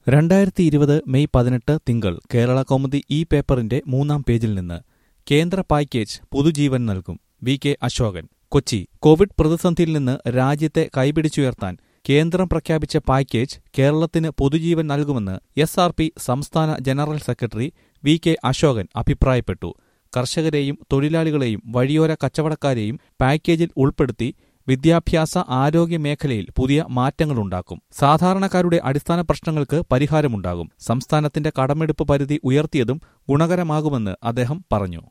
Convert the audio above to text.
രണ്ടായിരത്തി ഇരുപത് മെയ് പതിനെട്ട് തിങ്കൾ കേരള കൗമുദി ഈ പേപ്പറിന്റെ മൂന്നാം പേജിൽ നിന്ന് കേന്ദ്ര പാക്കേജ് പുതുജീവൻ നൽകും V K Ashokan Kochi COVID പ്രതിസന്ധിയിൽ നിന്ന് രാജ്യത്തെ കൈപിടിച്ചുയർത്താൻ കേന്ദ്രം പ്രഖ്യാപിച്ച പാക്കേജ് കേരളത്തിന് പുതുജീവൻ നൽകുമെന്ന് എസ് ആർ പി സംസ്ഥാന general secretary V K Ashokan അഭിപ്രായപ്പെട്ടു കർഷകരെയും തൊഴിലാളികളെയും വഴിയോര കച്ചവടക്കാരെയും പാക്കേജിൽ ഉൾപ്പെടുത്തി വിദ്യാഭ്യാസ ആരോഗ്യ മേഖലയിൽ പുതിയ മാറ്റങ്ങളുണ്ടാക്കും സാധാരണക്കാരുടെ അടിസ്ഥാന പ്രശ്നങ്ങൾക്ക് പരിഹാരമുണ്ടാകും സംസ്ഥാനത്തിന്റെ കടമെടുപ്പ് പരിധി ഉയർത്തിയതും ഗുണകരമാകുമെന്ന് അദ്ദേഹം പറഞ്ഞു